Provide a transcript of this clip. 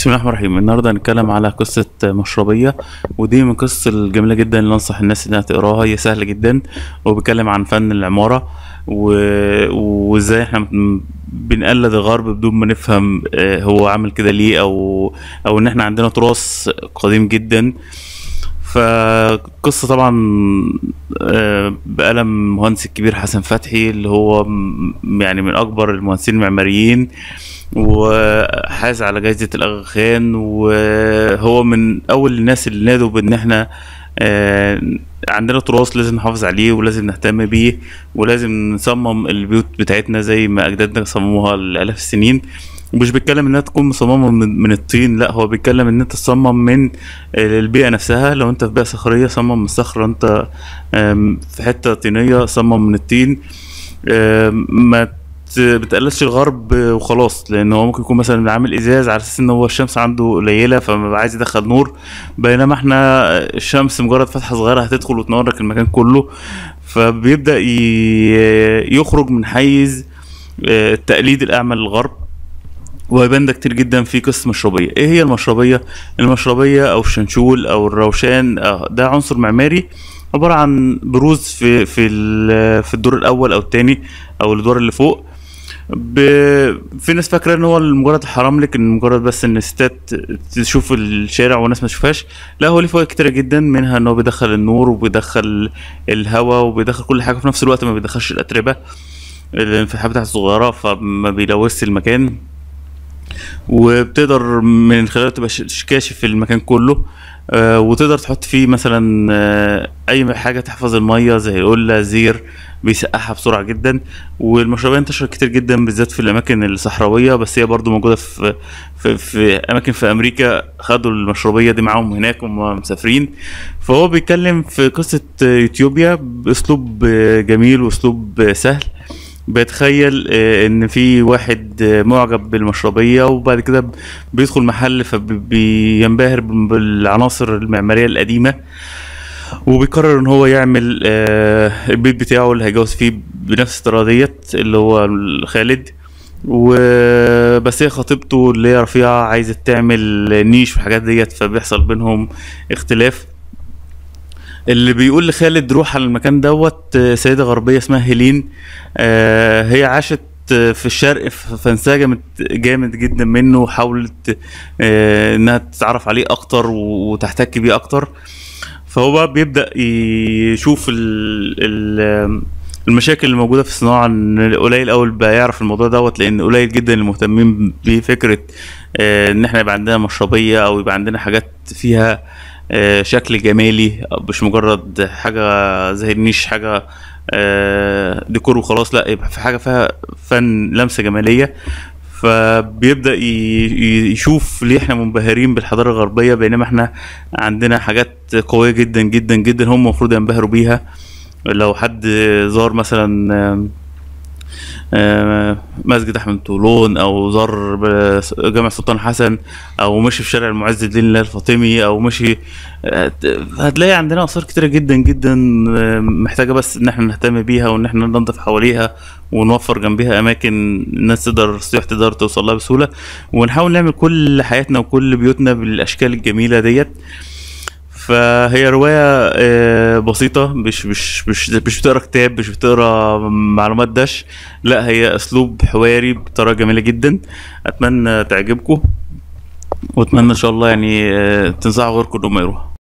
بسم الله الرحمن الرحيم النهارده هنتكلم على قصة مشربية ودي من القصص الجميلة جدا اللي انصح الناس انها تقراها هي سهلة جدا وبيتكلم عن فن العمارة و... وازاي احنا م- بنقلد الغرب بدون ما نفهم آه، هو عامل كده ليه او او ان احنا عندنا تراث قديم جدا فقصة طبعا آه، بقلم مهندس الكبير حسن فتحي اللي هو م- يعني من اكبر المهندسين المعماريين وحاز على جائزة الأغا خان وهو من أول الناس اللي نادوا بإن إحنا آه، عندنا تراث لازم نحافظ عليه ولازم نهتم بيه ولازم نصمم البيوت بتاعتنا زي ما أجدادنا صمموها لآلاف السنين ومش بيتكلم انها تكون مصممه من, من الطين لا هو بيتكلم ان انت تصمم من البيئه نفسها لو انت في بيئه صخريه صمم من الصخره انت آم، في حته طينيه صمم من الطين آم، ما ت- بتقلدش الغرب وخلاص لان هو ممكن يكون مثلا عامل ازاز على اساس ان هو الشمس عنده قليله فما عايز يدخل نور بينما احنا الشمس مجرد فتحه صغيره هتدخل وتنور لك المكان كله فبيبدا ي- يخرج من حيز آه، التقليد الاعمى للغرب وهيبان ده كتير جدا في قصة مشربية ايه هي المشربية المشربية او الشنشول او الروشان آه، ده عنصر معماري عبارة عن بروز في في ال- في الدور الاول او الثاني او الدور اللي فوق ب... في ناس فاكره ان هو مجرد حراملك ان مجرد بس ان الستات تشوف الشارع والناس ما تشوفهاش لا هو ليه فوائد كتيره جدا منها ان هو بيدخل النور وبيدخل الهواء وبيدخل كل حاجه في نفس الوقت ما بيدخلش الاتربه الانفتاحات بتاعته صغيره فما بيلوثش المكان وبتقدر من خلاله تبقى ش- كاشف المكان كله آه، وتقدر تحط فيه مثلا آه، اي حاجه تحفظ الميه زي قله زير بيسقعها بسرعه جدا والمشروبيه انتشرت كتير جدا بالذات في الاماكن الصحراويه بس هي برضو موجوده في في, في اماكن في امريكا خدوا المشروبيه دي معاهم هناك وهم مسافرين فهو بيتكلم في قصه يوتيوبيا باسلوب آه، جميل واسلوب آه، سهل بيتخيل آه، ان في واحد آه، معجب بالمشربيه وبعد كده ب- بيدخل محل فبينبهر بالعناصر المعماريه القديمه وبيقرر ان هو يعمل آه، البيت بتاعه اللي هيجوز فيه بنفس الطريقه ديت اللي هو خالد وبس هي خطيبته اللي هي رفيعه عايزه تعمل نيش والحاجات ديت فبيحصل بينهم اختلاف اللي بيقول لخالد روح على المكان دوت آه، سيدة غربية اسمها هيلين آه، هي عاشت آه، في الشرق ف- فانسجمت جامد جدا منه وحاولت آه، انها تتعرف عليه اكتر و- وتحتك بيه اكتر فهو بقى بيبدأ يشوف ال ال المشاكل اللي موجودة في الصناعة ان قليل قوي اللي بقى يعرف الموضوع دوت لان قليل جدا اللي مهتمين بفكرة آه، ان احنا يبقى عندنا مشربية او يبقى عندنا حاجات فيها آه، شكل جمالي مش مجرد حاجة زي النيش حاجة آه، ديكور وخلاص لا يبقى في حاجة فيها فن لمسة جمالية فبيبدأ ي- ي- يشوف ليه احنا منبهرين بالحضارة الغربية بينما احنا عندنا حاجات قوية جدا جدا جدا هم المفروض ينبهروا بيها لو حد زار مثلا آم، آه، مسجد احمد طولون او زار ب- جامع سلطان حسن او مشي في شارع المعز الدين الله الفاطمي او مشي آه، هتلاقي عندنا اثار كتيره جدا جدا آه، محتاجه بس ان احنا نهتم بيها وان احنا ننظف حواليها ونوفر جنبها اماكن الناس تقدر السياح تقدر توصل لها بسهوله ونحاول نعمل كل حياتنا وكل بيوتنا بالاشكال الجميله ديت فهي رواية آه، بسيطة مش مش مش مش بتقرا كتاب مش بتقرا معلومات دش لا هي اسلوب حواري بطريقة جميلة جدا اتمنى تعجبكم واتمنى ان شاء الله يعني آه، تنصحوا غيركم انهم يقروها